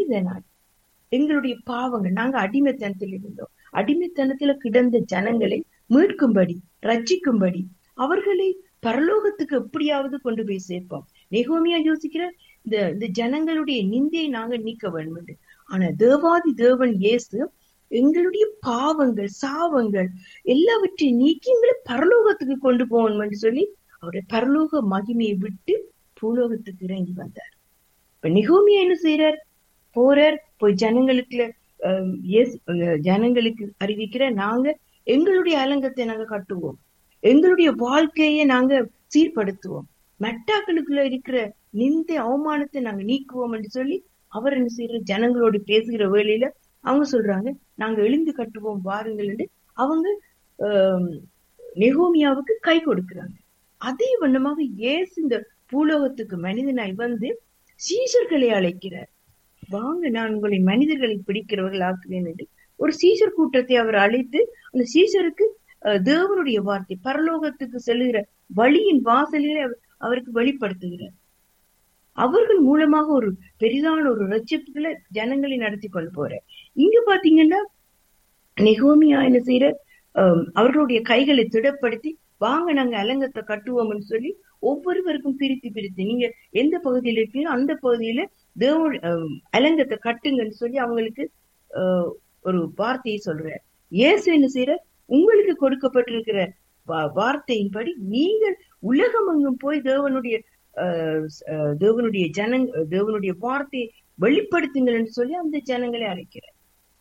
மனிதனாய் எங்களுடைய பாவங்கள் நாங்க அடிமைத்தனத்தில் இருந்தோம் அடிமைத்தனத்துல கிடந்த ஜனங்களை மீட்கும்படி ரட்சிக்கும்படி அவர்களை பரலோகத்துக்கு எப்படியாவது கொண்டு போய் சேர்ப்போம் நெகோமியா யோசிக்கிற இந்த இந்த ஜனங்களுடைய நிந்தையை நாங்க நீக்க வேண்டும் என்று. ஆனா தேவாதி தேவன் இயேசு எங்களுடைய பாவங்கள் சாவங்கள் எல்லாவற்றையும் நீக்கி எங்களை பரலோகத்துக்கு கொண்டு போகணும் என்று சொல்லி அவருடைய பரலோக மகிமையை விட்டு பூலோகத்துக்கு இறங்கி வந்தார் இப்ப நிகோமியா என்ன செய்யறார் போறார் போய் ஜனங்களுக்கு அஹ், இயேசு- அஹ், ஜனங்களுக்கு அறிவிக்கிற நாங்க எங்களுடைய அலங்கத்தை நாங்க கட்டுவோம் எங்களுடைய வாழ்க்கையை நாங்க சீர்படுத்துவோம் மெட்டாக்களுக்குள்ள இருக்கிற நிந்தை அவமானத்தை நாங்க நீக்குவோம் என்று சொல்லி அவர் என்ன செய்யற ஜனங்களோடு பேசுகிற வேளையில அவங்க சொல்றாங்க நாங்க எழுந்து கட்டுவோம் வாருங்கள் என்று அவங்க ஆஹ், நெகோமியாவுக்கு கை கொடுக்கிறாங்க அதே வண்ணமாக இயேசு இந்த பூலோகத்துக்கு மனிதனாய் வந்து சீஷர்களை அழைக்கிறார் வாங்க நான் உங்களை மனிதர்களை பிடிக்கிறவர்கள் ஆக்குவேன் என்று ஒரு சீஷர் கூட்டத்தை அவர் அழைத்து அந்த சீஷருக்கு அஹ், தேவனுடைய வார்த்தை பரலோகத்துக்கு செல்லுகிற வழியின் வாசலிலே அவர் அவருக்கு வெளிப்படுத்துகிறார் அவர்கள் மூலமாக ஒரு பெரிதான ஒரு ரட்சிப்புகளை ஜனங்களை நடத்தி கொண்டு போறார் இங்க பாத்தீங்கன்னா நெகோமியா என்ன செய்யற ஆம், அவர்களுடைய கைகளை திடப்படுத்தி வாங்க நாங்க அலங்கத்தை கட்டுவோம்னு சொல்லி ஒவ்வொருவருக்கும் பிரித்து பிரித்து நீங்க எந்த பகுதியில இருக்கீங்களோ அந்த பகுதியில தேவ ஆம், அலங்கத்தை கட்டுங்கன்னு சொல்லி அவங்களுக்கு ஆஹ், ஒரு வார்த்தையை சொல்றார் இயேசு என்ன செய்யற உங்களுக்கு கொடுக்கப்பட்டிருக்கிற வா- வார்த்தையின்படி நீங்கள் உலகம் எங்கும் போய் தேவனுடைய ஆஹ், ஆஹ், தேவனுடைய ஜனங் தேவனுடைய வார்த்தையை வெளிப்படுத்துங்கள் என்று சொல்லி அந்த ஜனங்களை அழைக்கிறார்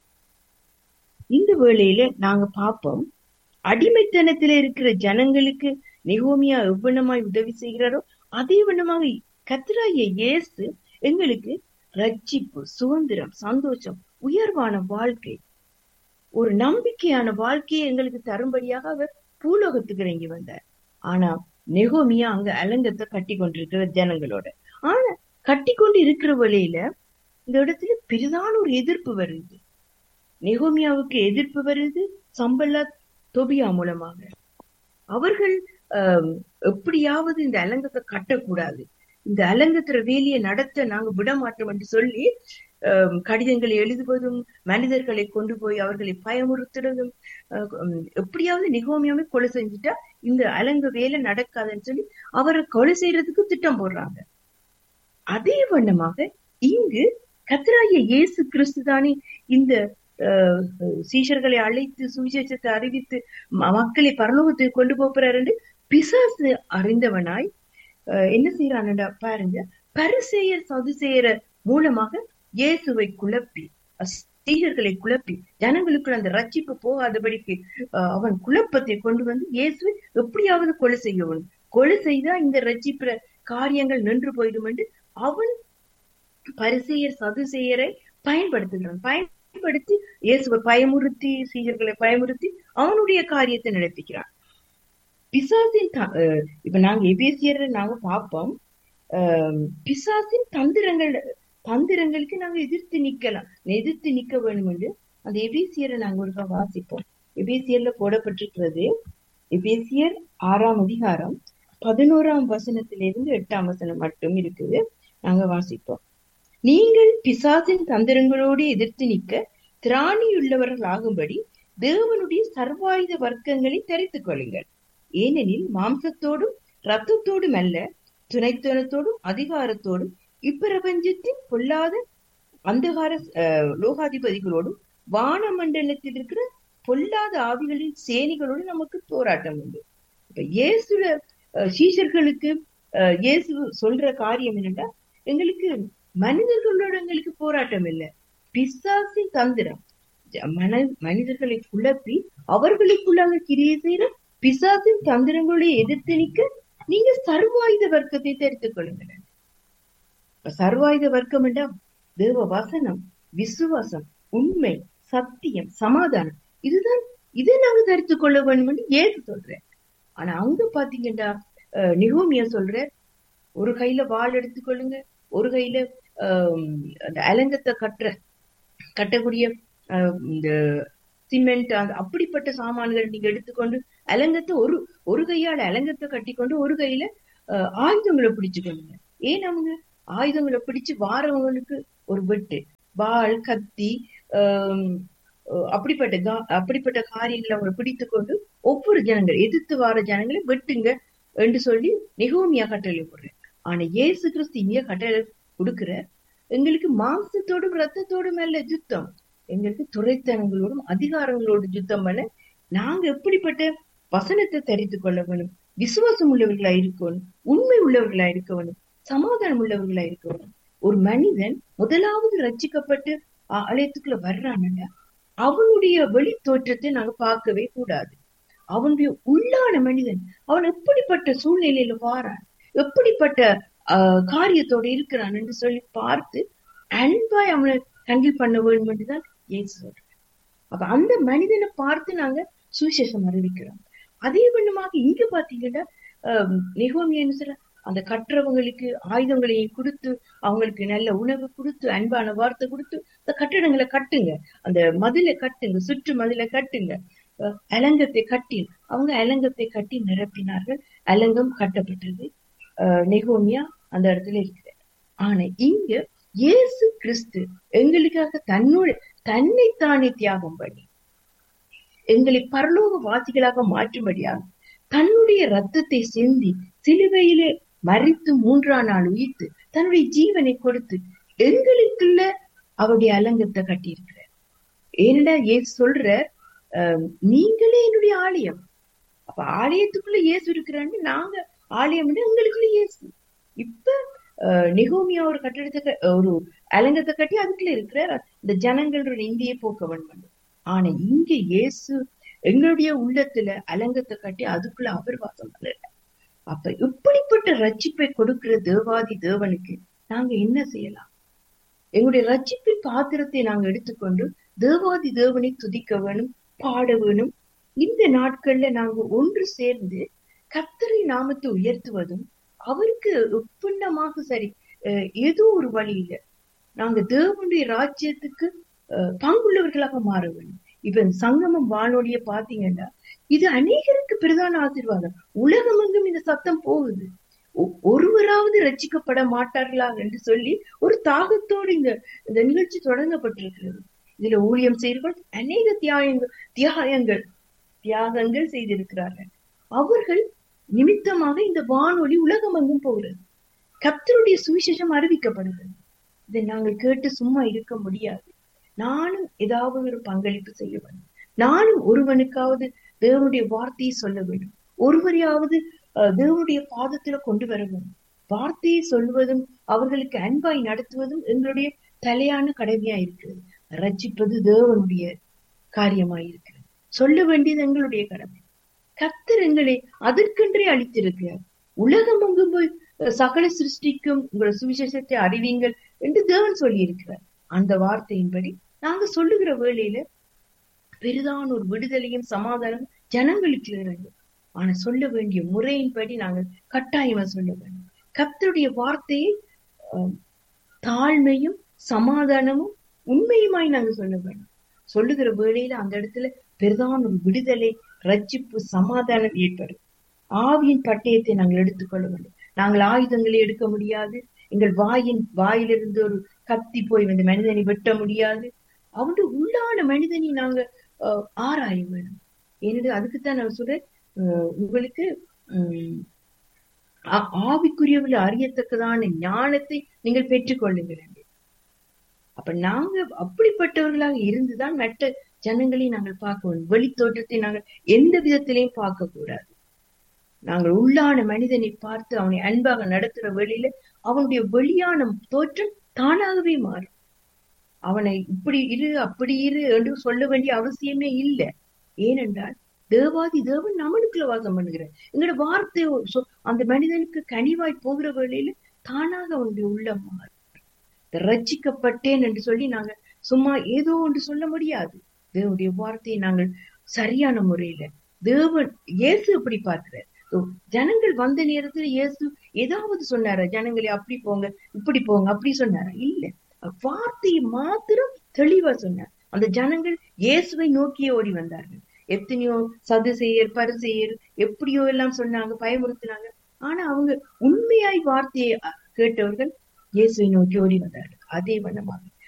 இந்த வேளையில நாங்க பார்ப்போம் அடிமைத்தனத்துல இருக்கிற ஜனங்களுக்கு நிகோமியா எவ்வளமாய் உதவி செய்கிறாரோ அதே வண்ணமாக கத்ராய இயேசு எங்களுக்கு ரட்சிப்பு சுதந்திரம் சந்தோஷம் உயர்வான வாழ்க்கை ஒரு நம்பிக்கையான வாழ்க்கையை எங்களுக்கு தரும்படியாக அவர் பூலோகத்துக்கு இறங்கி வந்தார் ஆனா நெகோமியா அங்க அலங்கத்தை கட்டி கொண்டிருக்கிற ஜனங்களோட ஆனா கட்டி கொண்டு இருக்கிற வழியில இந்த இடத்துல பெரிதான ஒரு எதிர்ப்பு வருது நெகோமியாவுக்கு எதிர்ப்பு வருது சம்பல்லா தொபியா மூலமாக அவர்கள் ஆம், எப்படியாவது இந்த அலங்கத்தை கட்டக்கூடாது இந்த அலங்கத்துல வேலையை நடத்த நாங்க விட மாட்டோம் என்று சொல்லி ஆம், கடிதங்களை எழுதுவதும் மனிதர்களை கொண்டு போய் அவர்களை பயமுறுத்துறதும் அஹ், உம், எப்படியாவது நிகோமியாவே கொலை செஞ்சுட்டா இந்த அலங்க வேலை நடக்காதுன்னு சொல்லி அவரை கொலை செய்யறதுக்கு திட்டம் போடுறாங்க அதே வண்ணமாக இங்கு கத்தராய இயேசு கிறிஸ்து தானே இந்த அஹ், சீஷர்களை அழைத்து சுவிசேஷத்தை அறிவித்து ம- மக்களை பரலோகத்துக்கு கொண்டு போறாரு என்று பிசாசு அறிந்தவனாய் அஹ், என்ன செய்யறான்டா பாருங்க பரிசெயர் சதுசெயர மூலமாக இயேசுவை குழப்பி அஹ், சீஷர்களை குழப்பி ஜனங்களுக்குள்ள அந்த ரட்சிப்பு போகாதபடிக்கு அஹ், அவன் குழப்பத்தை கொண்டு வந்து இயேசுவை எப்படியாவது கொலை செய்யணும் கொலை செய்தா இந்த ரட்சிப்புற காரியங்கள் நின்று போயிடும் என்று அவன் பரிசெயர் சதுசெயரை பயன்படுத்துகிறான் பயன்படுத்தி இயேசுவை பயமுறுத்தி சீஷர்களை பயமுறுத்தி அவனுடைய காரியத்தை நடத்திக்கிறான் பிசாசின் த- அஹ் இப்ப நாங்க எபேசியர் நாங்க பார்ப்போம் ஆஹ் பிசாசின் தந்திரங்கள் தந்திரங்களுக்கு நாங்க எதிர்த்து நிக்கலாம் எதிர்த்து நிக்க வேண்டும் என்று அந்த எபேசியரை நாங்க ஒருக்கா வாசிப்போம் எபேசியர்ல போடப்பட்டிருக்கிறது எபேசியர் ஆறாம் அதிகாரம் பதினோராம் வசனத்திலிருந்து எட்டாம் வசனம் மட்டும் இருக்குது நாங்க வாசிப்போம் நீங்கள் பிசாசின் தந்திரங்களோடு எதிர்த்து நிற்க திராணியுள்ளவர்கள் ஆகும்படி தேவனுடைய சர்வாயுத வர்க்கங்களை தரித்துக் கொள்ளுங்கள் ஏனெனில் மாம்சத்தோடும் ரத்தத்தோடும் அல்ல துணைத்தனத்தோடும் அதிகாரத்தோடும் இப்பிரபஞ்சத்தின் பொல்லாத அந்தகார அஹ், லோகாதிபதிகளோடும் வானமண்டலத்தில் இருக்கிற பொல்லாத ஆவிகளின் சேனைகளோடு நமக்கு போராட்டம் உண்டு இப்ப இயேசுல அஹ், சீஷர்களுக்கு அஹ், இயேசு சொல்ற காரியம் என்னன்னா எங்களுக்கு மனிதர்களோட எங்களுக்கு போராட்டம் இல்லை பிசாசின் தந்திரம் ஜ- மன மனிதர்களை குழப்பி அவர்களுக்குள்ளாக கிரியை செய்யற பிசாசின் தந்திரங்களை எதிர்த்து நிற்க நீங்க சர்வாயுத வர்க்கத்தை தெரித்துக் கொள்ளுங்கள் இப்ப சர்வாயுத வர்க்கம் என்றால் தேவ வசனம் விசுவாசம் உண்மை சத்தியம் சமாதானம் இதுதான் இதை நாங்க தரித்துக் கொள்ள வேண்டும் என்று ஏசு சொல்றேன் ஆனா அங்க பாத்தீங்கன்னா அஹ், நிகோமியா சொல்ற ஒரு கையில வாள் எடுத்துக்கொள்ளுங்க ஒரு கையில ஆஹ், அந்த அலங்கத்தை கட்டுற கட்டக்கூடிய ஆஹ், இந்த சிமெண்ட் அந்த அப்படிப்பட்ட சாமான்கள் நீங்க எடுத்துக்கொண்டு அலங்கத்தை ஒரு ஒரு கையால அலங்கத்தை கட்டிக்கொண்டு ஒரு கையில ஆஹ், ஆயுதங்களை பிடிச்சுக்கொள்ளுங்க ஏன் அவங்க ஆயுதங்களை பிடிச்சு வாரவங்களுக்கு ஒரு வெட்டு வாள் கத்தி ஆஹ் அப்படிப்பட்ட கா- அப்படிப்பட்ட காரியங்களை அவங்க பிடித்து கொண்டு ஒவ்வொரு ஜனங்கள் எதிர்த்து வார ஜனங்களை வெட்டுங்க என்று சொல்லி நிகோமியா கட்டளை போடுறேன் ஆனா இயேசு கிறிஸ்து இங்க கட்டளை கொடுக்கிற எங்களுக்கு மாம்சத்தோடும் ரத்தத்தோடும் அல்ல யுத்தம் எங்களுக்கு துறைத்தனங்களோடும் அதிகாரங்களோடும் யுத்தம் பண்ண நாங்க எப்படிப்பட்ட வசனத்தை தெரிந்து கொள்ள வேணும் விசுவாசம் உள்ளவர்களா இருக்கணும் உண்மை உள்ளவர்களா இருக்க வேணும் சமாதானம் உள்ளவர்களா இருக்க வேணும் ஒரு மனிதன் முதலாவது ரட்சிக்கப்பட்டு ஆ- ஆலயத்துக்குள்ள வர்றான்ல அவனுடைய வெளி தோற்றத்தை நாங்க பார்க்கவே கூடாது அவனுடைய உள்ளான மனிதன் அவன் எப்படிப்பட்ட சூழ்நிலையில வாரான் எப்படிப்பட்ட ஆஹ், காரியத்தோட இருக்கிறான் என்று சொல்லி பார்த்து அன்பாய் அவனை ஹேண்டில் பண்ண வேண்டும் என்றுதான் இயேசு சொல்றார் அப்ப அந்த மனிதனை பார்த்து நாங்க சுவிசேஷம் அறிவிக்கிறோம் அதே வண்ணமாக இங்க பாத்தீங்கன்னா நிகோமியன்னு சொல்ற அந்த கற்றவங்களுக்கு ஆயுதங்களையும் கொடுத்து அவங்களுக்கு நல்ல உணவு கொடுத்து அன்பான வார்த்தை கொடுத்து அந்த கட்டடங்களை கட்டுங்க அந்த மதிலை கட்டுங்க சுற்று மதிலை கட்டுங்க அஹ் அலங்கத்தை கட்டி அவங்க அலங்கத்தை கட்டி நிரப்பினார்கள் அலங்கம் கட்டப்பட்டது அஹ் நெகோமியா அந்த இடத்துல இருக்கிறார் ஆனா இங்க இயேசு கிறிஸ்து எங்களுக்காக தன்னோட தன்னைத்தானே தியாகம் பண்ணி எங்களை பரலோக வாசிகளாக மாற்றும்படியாக தன்னுடைய ரத்தத்தை சிந்தி சிலுவையிலே மறித்து மூன்றாம் நாள் உயிர்த்து தன்னுடைய ஜீவனை கொடுத்து எங்களுக்குள்ள அவருடைய அலங்கத்தை கட்டியிருக்கிறார் ஏனடா ஏசு சொல்ற அஹ், நீங்களே என்னுடைய ஆலயம் அப்ப ஆலயத்துக்குள்ள இயேசு இருக்கிறான்னு நாங்க ஆலயம் எங்களுக்குள்ள இயேசு இப்ப அஹ், நெகோமியா ஒரு கட்டடத்தை க- ஒரு அலங்கத்தை கட்டி அதுக்குள்ள இருக்கிற இந்த ஜனங்களோட இந்தியை போக்க வேண்டும் ஆனா இங்க இயேசு எங்களுடைய உள்ளத்துல அலங்கத்தை கட்டி அதுக்குள்ள அவர் வாசம் பண்ணல அப்ப இப்படிப்பட்ட ரட்சிப்பை கொடுக்கிற தேவாதி தேவனுக்கு நாங்க என்ன செய்யலாம் எங்களுடைய ரட்சிப்பின் பாத்திரத்தை நாங்க எடுத்துக்கொண்டு தேவாதி தேவனை துதிக்க வேணும் பாட வேணும் இந்த நாட்கள்ல நாங்க ஒன்று சேர்ந்து கர்த்தரை நாமத்தை உயர்த்துவதும் அவருக்கு ஒப்பந்தமாக சரி அஹ் ஏதோ ஒரு வழியில நாங்க தேவனுடைய ராஜ்யத்துக்கு அஹ், பங்குள்ளவர்களாக மாற வேண்டும் இப்ப இந்த சங்கமம் வானொலிய பாத்தீங்கன்னா இது அநேகருக்கு பிரதான ஆசீர்வாதம் உலகமெங்கும் இந்த சத்தம் போகுது ஒ- ஒருவராவது ரட்சிக்கப்பட மாட்டார்களா என்று சொல்லி ஒரு தாகத்தோடு இந்த இந்த நிகழ்ச்சி தொடங்கப்பட்டிருக்கிறது இதுல ஊழியம் செய்தவர்கள் அநேக தியாகங்கள் தியாகங்கள் தியாகங்கள் செய்திருக்கிறார்கள் அவர்கள் நிமித்தமாக இந்த வானொலி உலகமெங்கும் போகிறது கர்த்தருடைய சுவிசேஷம் அறிவிக்கப்படுகிறது இதை நாங்கள் கேட்டு சும்மா இருக்க முடியாது நானும் ஏதாவது ஒரு பங்களிப்பு செய்ய வேண்டும் நானும் ஒருவனுக்காவது தேவனுடைய வார்த்தையை சொல்ல வேண்டும் ஒருவரையாவது அஹ், தேவனுடைய பாதத்துல கொண்டு வர வேண்டும் வார்த்தையை சொல்வதும் அவர்களுக்கு அன்பாய் நடத்துவதும் எங்களுடைய தலையான கடமையா இருக்கிறது ரட்சிப்பது தேவனுடைய காரியமாய் இருக்கிறது சொல்ல வேண்டியது எங்களுடைய கடமை கர்த்தர் எங்களை அதற்கென்றே அளித்திருக்கிறார் உலகம் எங்கும் போய் அஹ், சகல சிருஷ்டிக்கும் உங்கள் சுவிசேஷத்தை அறிவீங்கள் என்று தேவன் சொல்லி இருக்கிறார் அந்த வார்த்தையின்படி நாங்க சொல்லுகிற வேளையில பெரிதான ஒரு விடுதலையும் சமாதானம் ஜனங்களுக்கு இறங்கும் ஆனா சொல்ல வேண்டிய முறையின்படி நாங்கள் கட்டாயமா சொல்ல வேண்டும் கர்த்தருடைய வார்த்தையை அஹ், தாழ்மையும் சமாதானமும் உண்மையுமாய் நாங்க சொல்ல வேண்டும் சொல்லுகிற வேளையில அந்த இடத்துல பெரிதான ஒரு விடுதலை ரட்சிப்பு சமாதானம் ஏற்படும் ஆவியின் பட்டயத்தை நாங்கள் எடுத்துக்கொள்ள வேண்டும் நாங்கள் ஆயுதங்களை எடுக்க முடியாது எங்கள் வாயின் வாயிலிருந்து ஒரு கத்தி போய் இந்த மனிதனை வெட்ட முடியாது அவனுடைய உள்ளான மனிதனை நாங்க அஹ், ஆராய வேணும் ஏனென்று அதுக்குத்தான் நான் சொல்றேன் அஹ், உங்களுக்கு உம் ஆ- ஆவிக்குரியவர்கள் அறியத்தக்கதான ஞானத்தை நீங்கள் பெற்றுக்கொள்ளுங்கள் என்று. அப்ப நாங்க அப்படிப்பட்டவர்களாக இருந்துதான் மற்ற ஜனங்களை நாங்கள் பார்க்க வேண்டும் வெளி தோற்றத்தை நாங்கள் எந்த விதத்திலையும் பார்க்க கூடாது நாங்கள் உள்ளான மனிதனை பார்த்து அவனை அன்பாக நடத்துற வழியில அவனுடைய வெளியான தோற்றம் தானாகவே மாறும் அவனை இப்படி இரு அப்படி இரு என்று சொல்ல வேண்டிய அவசியமே இல்லை ஏனென்றால் தேவாதி தேவன் நம்மளுக்குள்ள வாசம் பண்ணுகிறார் எங்களோட வார்த்தை சொ- அந்த மனிதனுக்கு கனிவாய் போகிற வேளையில தானாக அவனுடைய உள்ளம் மாறும் ரட்சிக்கப்பட்டேன் என்று சொல்லி நாங்க சும்மா ஏதோ ஒன்று சொல்ல முடியாது தேவனுடைய வார்த்தையை நாங்கள் சரியான முறையில தேவன் இயேசு எப்படி பார்க்கிறார் ஓ, ஜனங்கள் வந்த நேரத்துல இயேசு ஏதாவது சொன்னாரா ஜனங்களை அப்படி போங்க இப்படி போங்க அப்படி சொன்னாரா இல்ல வார்த்தையை மாத்திரம் தெளிவா சொன்னார் அந்த ஜனங்கள் இயேசுவை நோக்கியே ஓடி வந்தார்கள் எத்தனையோ சதுசெயர் பரிசெயர் எப்படியோ எல்லாம் சொன்னாங்க பயமுறுத்தினாங்க ஆனா அவங்க உண்மையாய் வார்த்தையை அ, கேட்டவர்கள் இயேசுவை நோக்கி ஓடி வந்தார்கள் அதே வண்ணமாக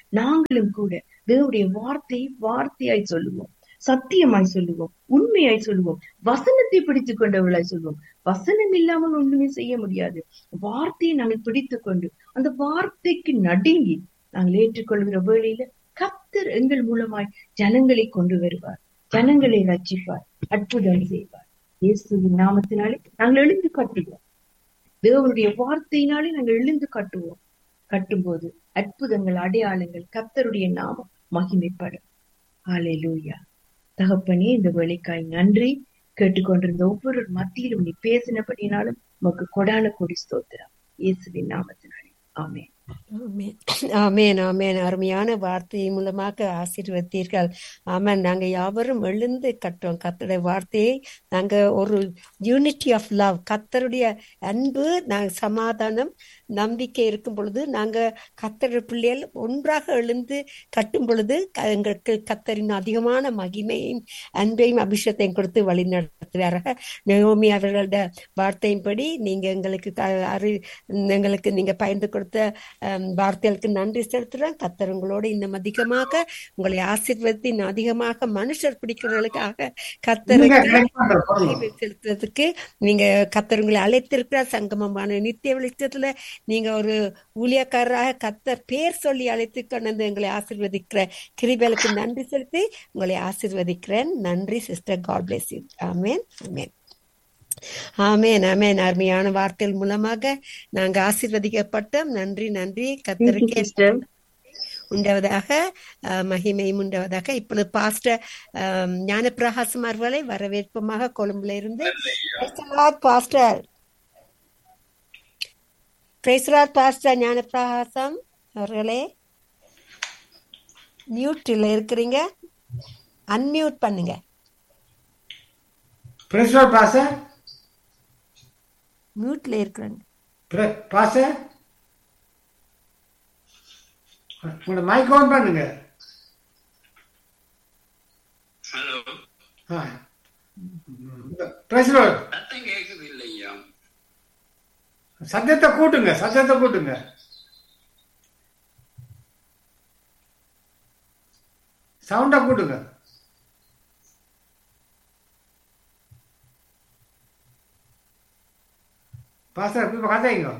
நாங்களும் கூட தேவனுடைய வார்த்தை வார்த்தையாய் சொல்லுவோம் சத்தியமாய் சொல்லுவோம் உண்மையாய் சொல்லுவோம் வசனத்தை பிடித்துக் கொண்டவர்களாய் சொல்லுவோம் வசனம் இல்லாமல் ஒண்ணுமே செய்ய முடியாது வார்த்தையை நாங்கள் பிடித்துக் கொண்டு அந்த வார்த்தைக்கு நடுங்கி நாங்கள் ஏற்றுக்கொள்கிற வேளையில கத்தர் எங்கள் மூலமாய் ஜனங்களை கொண்டு வருவார் ஜனங்களை ரட்சிப்பார் அற்புதம் செய்வார் இயேசுவின் நாமத்தினாலே நாங்கள் எழுந்து கட்டுவோம் தேவனுடைய வார்த்தையினாலே நாங்கள் எழுந்து கட்டுவோம் கட்டும்போது அற்புதங்கள் அடையாளங்கள் கத்தருடைய நாமம் மகிமைப்படும் ஹalleluya தகப்பனே இந்த வேலைக்காய் நன்றி கேட்டுக்கொண்டிருந்த ஒவ்வொரு மத்தியிலும் நீ பேசினபடினாலும் உமக்கு கொடான கொடி ஸ்தோத்திரம் இயேசுவின் நாமத்தினாலே ஆமென் ஆமென் ஆமென் ஆமென் அருமையான வார்த்தை மூலமாக ஆசீர்வதித்தீர்கள் ஆமென் நாங்க யாவரும் எழுந்து கட்டுறோம் கத்தருடைய வார்த்தையை நாங்க ஒரு யூனிட்டி ஆஃப் லவ் கத்தருடைய அன்பு நாங்க சமாதானம் நம்பிக்கை இருக்கும் பொழுது நாங்க கத்தருடைய பிள்ளைகள் ஒன்றாக எழுந்து கட்டும் பொழுது க- எங்களுக்கு கத்தரின் அதிகமான மகிமையும் அன்பையும் அபிஷேகத்தையும் கொடுத்து வழி நடத்துவாராக நயோமி அவர்களோட வார்த்தையின்படி நீங்க எங்களுக்கு க- அறி எங்களுக்கு நீங்க பயந்து கொடுத்த அம், வார்த்தைகளுக்கு நன்றி செலுத்துறேன் கத்தர் உங்களோடு இன்னும் அதிகமாக உங்களை ஆசீர்வதித்து இன்னும் அதிகமாக மனுஷர் பிடிக்கிறவர்களுக்காக நீங்க கத்தருக்கு கனெக்ட் பண்ற போதும் மகிமை செலுத்துறதுக்கு நீங்க கத்தர் உங்களை அழைத்திருக்கிறார் சங்கமமான நித்திய வெளிச்சத்துல நீங்க ஒரு ஊழியக்காரராக கத்தர் பேர் சொல்லி அழைத்து கொண்டு வந்து எங்களை ஆசீர்வதிக்கிற கிருபைகளுக்கு நன்றி செலுத்தி உங்களை ஆசீர்வதிக்கிறேன் நன்றி sister God bless you amen amen amen amen அருமையான வார்த்தைகள் மூலமாக நாங்க ஆசீர்வதிக்கப்பட்டோம் நன்றி நன்றி கத்தருக்கே சிஸ்டர் உண்டாவதாக அஹ், மகிமையும் உண்டாவதாக இப்பொழுது பாஸ்டர் அஹ், ஞானப்பிரகாசம் அவர்களை வரவேற்பமாக கொழும்புல இருந்து Praise the Lord, pastor praise the lord pastor Gnanaprakasam அவர்களே மியூட்ல இருக்கிறீங்க அன்மியூட் பண்ணுங்க பிரின்சிபல் பாஸ்டர் மியூட்ல இருக்கிறாங்க பிர- பாஸ்டர் உங்களோட மைக் ஆன் பண்ணுங்க ஹலோ ஆ. பிரின்சிபல் சத்தம் கேக்குது இல்லையா சத்தத்தை கூட்டுங்க சத்தத்தை கூட்டுங்க சவுண்டா கூட்டுங்க பாஸ்டர் இப்ப கதைங்க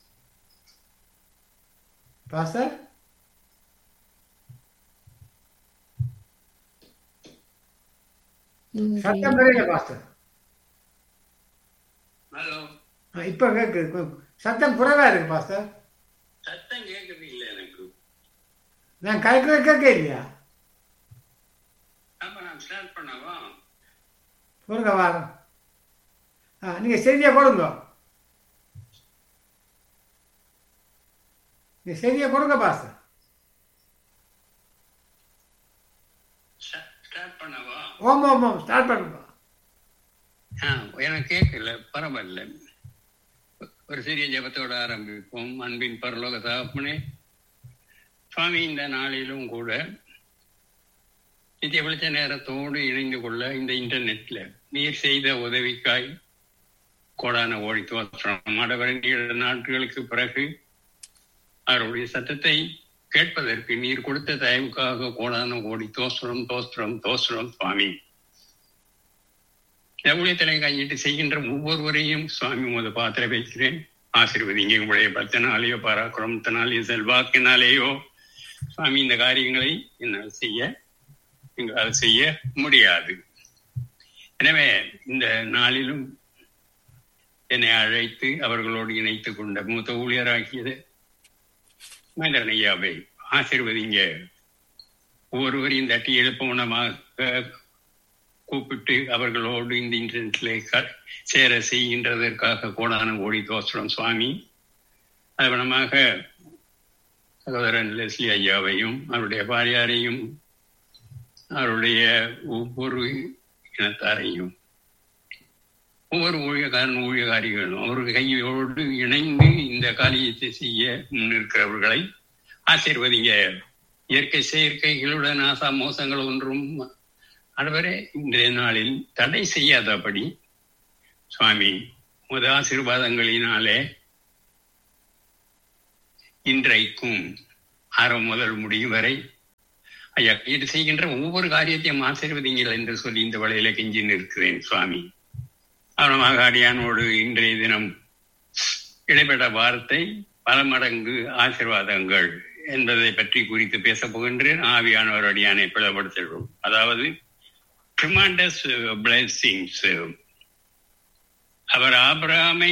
பாஸ்டர் சத்தம் பெரியல பாஸ்டர் ஹலோ ஆ, இப்ப கேக்குது சத்தம் குறைவா இருக்கு பாஸ்டர் சத்தம் கேக்குது இல்ல எனக்கு நான் கலைக்கிற கேட்க இல்லையா அப்ப நான் ஸ்டார்ட் பண்ணவா கொடுங்க வாரம் ஆ நீங்க செய்தியா கொடுங்க நீங்க செய்தியா கொடுங்க பாஸ்டர் ஸ்டார்ட் பண்ணவா ஓம் ஓம் ஓம் ஸ்டார்ட் பண்ணுங்க ஆ, எனக்கு கேட்கல பரவாயில்ல ஒரு சிறிய ஜெபத்தோட ஆரம்பிப்போம் அன்பின் பரலோக தகப்பனே சுவாமி இந்த நாளிலும் கூட நித்திய வெளிச்ச நேரத்தோடு இணைந்து கொள்ள இந்த இன்டர்நெட்ல நீர் செய்த உதவிக்காய் கோடான ஓடி தோற்றம் ஆடவர் நீண்ட நாட்களுக்கு பிறகு அவருடைய சத்தத்தை கேட்பதற்கு நீர் கொடுத்த தயவுக்காக கோடான ஓடி தோஸ்திரம் தோஸ்திரம் தோஸ்திரம் சுவாமி ஊழியத்தலை கையிட்டு செய்கின்ற ஒவ்வொருவரையும் சுவாமி உமது பாத்திர வைக்கிறேன் ஆசீர்வதிங்க உங்களுடைய பக்தனாலேயோ பராக்கிரமத்தினாலேயோ செல்வாக்கினாலேயோ சுவாமி இந்த காரியங்களை என்னால் செய்ய எங்களால் செய்ய முடியாது எனவே இந்த நாளிலும் என்னை அழைத்து அவர்களோடு இணைத்துக் கொண்ட மூத்த ஊழியராகியது மகேந்திரன் ஐயாவை ஆசீர்வதிங்க ஒவ்வொருவரையும் தட்டி எழுப்பவனமாக கூப்பிட்டு அவர்களோடு இந்த இன்டர்நெட்ல க- சேர செய்கின்றதற்காக கோடான ஓடி தோற்றம் சுவாமி அதவனமாக சகோதரன் லெஸ்லி ஐயாவையும் அவருடைய பாரியாரையும் அவருடைய ஒவ்வொரு இனத்தாரையும் ஒவ்வொரு ஊழியக்காரன் ஊழியக்காரிகளும் அவர்கள் கையோடு இணைந்து இந்த காரியத்தை செய்ய முன்னிருக்கிறவர்களை ஆசீர்வதிங்க இயற்கை செயற்கைகளுடன் ஆசா மோசங்கள் ஒன்றும் ஆண்டவரே இன்றைய நாளில் தடை செய்யாதபடி சுவாமி முத ஆசீர்வாதங்களினாலே இன்றைக்கும் ஆரம்பம் முதல் முடியும் வரை ஐயா இது செய்கின்ற ஒவ்வொரு காரியத்தையும் ஆசீர்வதிங்கள் என்று சொல்லி இந்த வழியில கெஞ்சி நிற்கிறேன் சுவாமி அவனமாக அடியானோடு இன்றைய தினம் இடைப்பட்ட வார்த்தை பல மடங்கு ஆசீர்வாதங்கள் என்பதை பற்றி குறித்து பேசப் போகின்றேன் ஆவியானவர் அடியானை பிளப்படுத்திடுவோம் அதாவது ட்ரிமாண்டஸ் பிளஸிங்ஸ் அவர் ஆபிரகாமை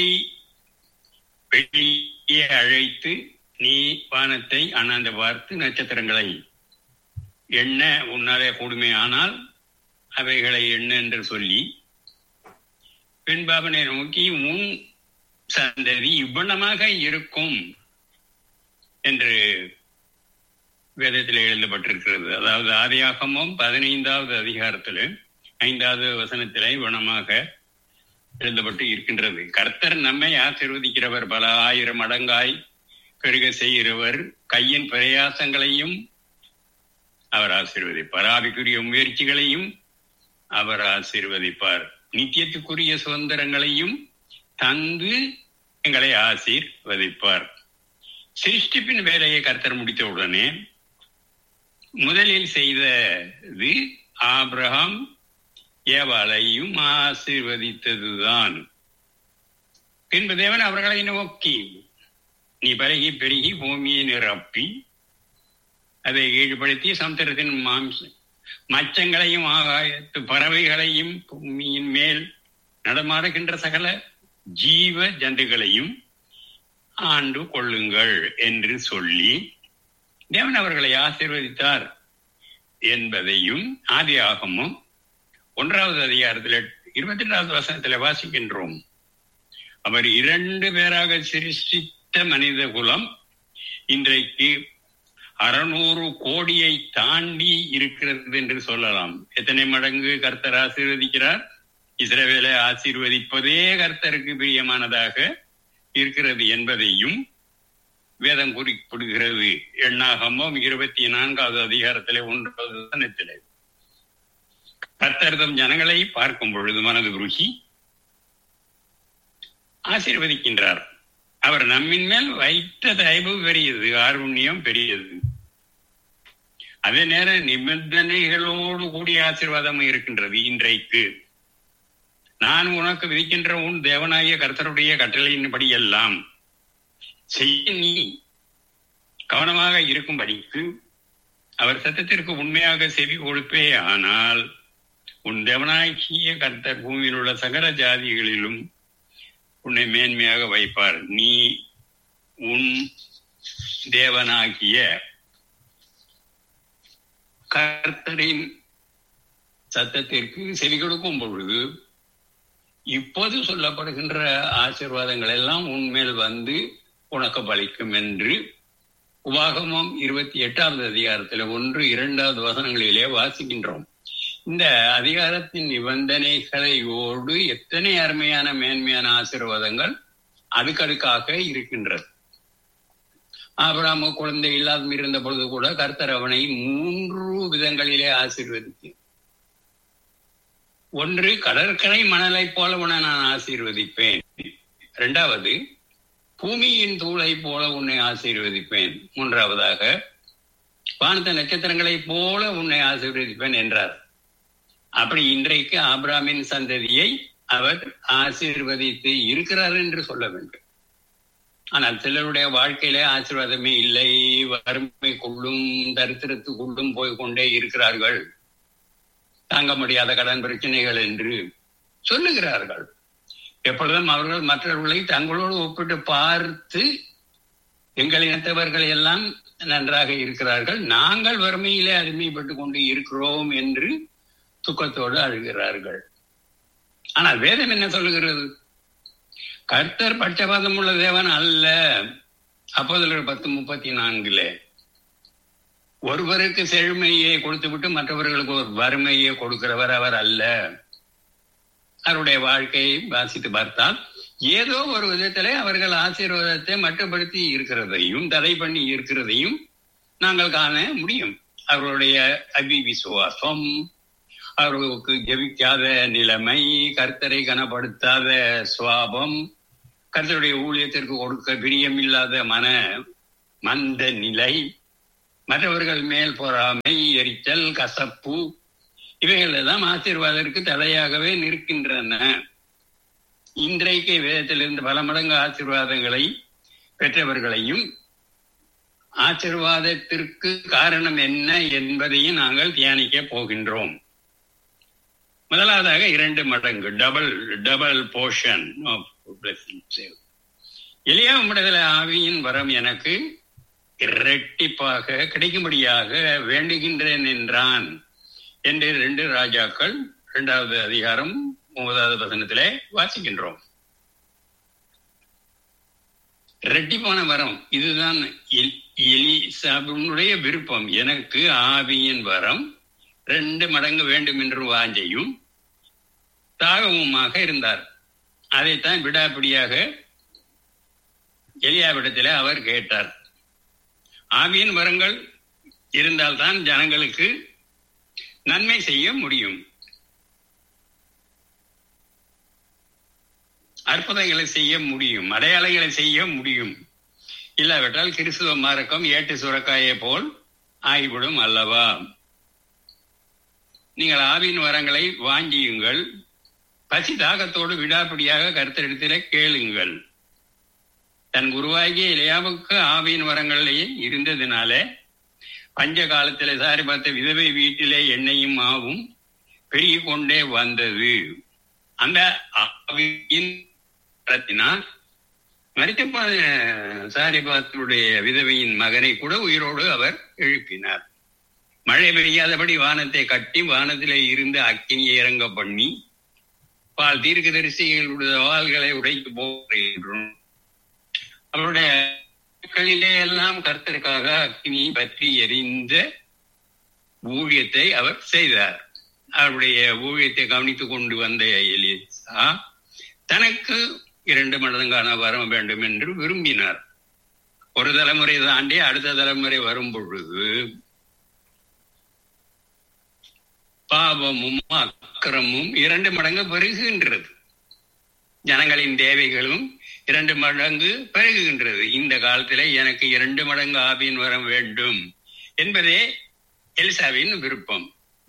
வெளியே அழைத்து நீ வானத்தை அண்ணாந்து பார்த்து நட்சத்திரங்களை எண்ண உன்னாலே கூடுமே ஆனால் அவைகளை எண்ண என்று சொல்லி பின்பாவனை நோக்கி உன் சந்ததி இவ்வளமாக இருக்கும் என்று வேதத்தில் எழுதப்பட்டிருக்கிறது அதாவது ஆதியாகமும் பதினைந்தாவது அதிகாரத்தில் ஐந்தாவது வசனத்திலே இவ்வளமாக எழுதப்பட்டு இருக்கின்றது கர்த்தர் நம்மை ஆசிர்வதிக்கிறவர் பல ஆயிரம் மடங்காய் பெருக செய்கிறவர் கையின் பிரயாசங்களையும் அவர் ஆசீர்வதிப்பார் ஆவிக்குரிய முயற்சிகளையும் அவர் ஆசீர்வதிப்பார் நித்தியத்துக்குரிய சுதந்திரங்களையும் தந்து எங்களை ஆசீர்வதிப்பார் சிருஷ்டிப்பின் வேலையை கர்த்தர் முடித்த உடனே முதலில் செய்தது ஆபிரகாம் ஏவாளையும் ஆசீர்வதித்ததுதான் பின்பு தேவன் அவர்களை நோக்கி நீ பருகி பெருகி பூமியை நிரப்பி அதை ஈடுபடுத்தி சமுத்திரத்தின் மாம்ச மச்சங்களையும் ஆகாயத்து பறவைகளையும் பூமியின் மேல் நடமாடுகின்ற சகல ஜீவ ஜந்துகளையும் ஆண்டு கொள்ளுங்கள் என்று சொல்லி தேவன் அவர்களை ஆசீர்வதித்தார் என்பதையும் ஆதி ஆகமும் ஒன்றாவது அதிகாரத்தில் இருபத்தி ரெண்டாவது வசனத்தில் வாசிக்கின்றோம் அவர் இரண்டு பேராக சிருஷ்டித்த மனித குலம் இன்றைக்கு அறுநூறு கோடியை தாண்டி இருக்கிறது என்று சொல்லலாம் எத்தனை மடங்கு கர்த்தர் ஆசீர்வதிக்கிறார் இஸ்ரவேலை ஆசீர்வதிப்பதே கர்த்தருக்கு பிரியமானதாக இருக்கிறது என்பதையும் வேதம் குறிப்பிடுகிறது எண்ணாகமும் இருபத்தி நான்காவது அதிகாரத்திலே ஒன்றாவது வசனத்திலே கர்த்தர்தம் ஜனங்களை பார்க்கும் பொழுது மனது உருகி ஆசீர்வதிக்கின்றார் அவர் நம்மின் மேல் வைத்த தயவு பெரியது ஆர்வண்யம் பெரியது அதே நேரம் நிபந்தனைகளோடு கூடிய ஆசீர்வாதம் இருக்கின்றது இன்றைக்கு நான் உனக்கு விதிக்கின்ற உன் தேவனாகிய கர்த்தருடைய கட்டளையின்படி எல்லாம் செய்ய நீ கவனமாக இருக்கும்படிக்கு அவர் சத்தத்திற்கு உண்மையாக செவி கொடுப்பே ஆனால் உன் தேவனாகிய கர்த்தர் பூமியில் உள்ள சகல ஜாதிகளிலும் உன்னை மேன்மையாக வைப்பார் நீ உன் தேவனாகிய கர்த்தரின் சத்தத்திற்கு செவி கொடுக்கும் பொழுது இப்போது சொல்லப்படுகின்ற ஆசிர்வாதங்கள் எல்லாம் உன்மேல் வந்து உனக்கு பலிக்கும் என்று உபாகமம் இருபத்தி எட்டாவது அதிகாரத்தில் ஒன்று இரண்டாவது வசனங்களிலே வாசிக்கின்றோம் இந்த அதிகாரத்தின் நிபந்தனைகளையோடு எத்தனை அருமையான மேன்மையான ஆசீர்வாதங்கள் அதுக்கடுக்காக இருக்கின்றது ஆபராம குழந்தை இல்லாத இருந்த பொழுது கூட கர்த்தர் அவனை மூன்று விதங்களிலே ஆசீர்வதித்து ஒன்று கடற்கரை மணலை போல உன்னை நான் ஆசீர்வதிப்பேன் இரண்டாவது பூமியின் தூளை போல உன்னை ஆசீர்வதிப்பேன் மூன்றாவதாக வானத்த நட்சத்திரங்களைப் போல உன்னை ஆசீர்வதிப்பேன் என்றார் அப்படி இன்றைக்கு ஆப்ராமின் சந்ததியை அவர் ஆசீர்வதித்து இருக்கிறார் என்று சொல்ல வேண்டும் ஆனால் சிலருடைய வாழ்க்கையில ஆசீர்வாதமே இல்லை வறுமைக்குள்ளும் தரித்திரத்துக்குள்ளும் போய் கொண்டே இருக்கிறார்கள் தாங்க முடியாத கடன் பிரச்சனைகள் என்று சொல்லுகிறார்கள் எப்பொழுதும் அவர்கள் மற்றவர்களை தங்களோடு ஒப்பிட்டு பார்த்து எங்கள் இனத்தவர்கள் எல்லாம் நன்றாக இருக்கிறார்கள் நாங்கள் வறுமையிலே அடிமைப்பட்டு கொண்டு இருக்கிறோம் என்று துக்கத்தோடு அழுகிறார்கள் ஆனால் வேதம் என்ன சொல்லுகிறது கர்த்தர் பட்சபாதம் உள்ள தேவன் அல்ல அப்போது பத்து முப்பத்தி நான்குல ஒருவருக்கு செழுமையை கொடுத்து விட்டு மற்றவர்களுக்கு ஒரு வறுமையை கொடுக்கிறவர் அவர் அல்ல அவருடைய வாழ்க்கையை வாசித்து பார்த்தால் ஏதோ ஒரு விதத்திலே அவர்கள் ஆசீர்வாதத்தை மட்டுப்படுத்தி இருக்கிறதையும் தடை பண்ணி இருக்கிறதையும் நாங்கள் காண முடியும் அவர்களுடைய அபி விசுவாசம் அவர்களுக்கு ஜெபிக்காத நிலைமை கர்த்தரை கனப்படுத்தாத சுவாபம் கர்த்தருடைய ஊழியத்திற்கு கொடுக்க பிரியமில்லாத மன மந்த நிலை மற்றவர்கள் மேல் பொறாமை எரிச்சல் கசப்பு இவைகள் எல்லாம் ஆசீர்வாதத்திற்கு தடையாகவே நிற்கின்றன இன்றைக்கு வேதத்திலிருந்து பல மடங்கு ஆசீர்வாதங்களை பெற்றவர்களையும் ஆசீர்வாதத்திற்கு காரணம் என்ன என்பதையும் நாங்கள் தியானிக்க போகின்றோம் முதலாவதாக இரண்டு மடங்கு டபுள் டபுள் போர்ஷன் ஆஃப் எளியா உம்மிடத்தில் ஆவியின் வரம் எனக்கு இரட்டிப்பாக கிடைக்கும்படியாக வேண்டுகின்றேன் என்றான் என்று ரெண்டு ராஜாக்கள் இரண்டாவது அதிகாரம் ஒன்பதாவது வசனத்திலே வாசிக்கின்றோம் இரட்டிப்பான வரம் இதுதான் எலிசாபினுடைய விருப்பம் எனக்கு ஆவியின் வரம் ரெண்டு மடங்கு வேண்டும் என்று வாஞ்சையும் தாகவுமாக இருந்தார் அதைத்தான் விடாப்பிடியாக எலியாவிடத்தில் அவர் கேட்டார் ஆவியின் வரங்கள் இருந்தால்தான் ஜனங்களுக்கு நன்மை செய்ய முடியும் அற்புதங்களை செய்ய முடியும் அடையாளங்களை செய்ய முடியும் இல்லாவிட்டால் கிறிஸ்துவ மார்க்கம் ஏட்டு சுரக்காயை போல் ஆகிவிடும் அல்லவா நீங்கள் ஆவின் வரங்களை வாங்கியுங்கள் பசி தாகத்தோடு விடாப்பிடியாக கருத்தெடுத்தில கேளுங்கள் தன் குருவாகிய இளையாவுக்கு ஆவியின் வரங்களிலேயே இருந்ததினாலே பஞ்ச காலத்திலே சாரி பார்த்த விதவை வீட்டிலே எண்ணெயும் ஆவும் பெருகி கொண்டே வந்தது அந்த ஆவியின் வரத்தினால் மரித்த சாரிபாத்துடைய விதவையின் மகனை கூட உயிரோடு அவர் எழுப்பினார் மழை பெய்யாதபடி வானத்தை கட்டி வானத்திலே இருந்து அக்கினியை இறங்க பண்ணி பால் தீர்க்க தரிசிகளுடைய வாள்களை உடைத்து போகிறோம் அவருடைய மக்களிலே எல்லாம் கர்த்தருக்காக அக்னியை பற்றி எரிந்த ஊழியத்தை அவர் செய்தார் அவருடைய ஊழியத்தை கவனித்துக் கொண்டு வந்த எலிசா தனக்கு இரண்டு மடங்கான வரம் வேண்டும் என்று விரும்பினார் ஒரு தலைமுறை தாண்டி அடுத்த தலைமுறை வரும் பொழுது பாவமும் அக்கிரமும் இரண்டு மடங்கு பெருகுகின்றது ஜனங்களின் தேவைகளும் இரண்டு மடங்கு பெருகுகின்றது இந்த காலத்திலே எனக்கு இரண்டு மடங்கு ஆவியின் வரம் வேண்டும் என்பதே எல்சாவின் விருப்பம்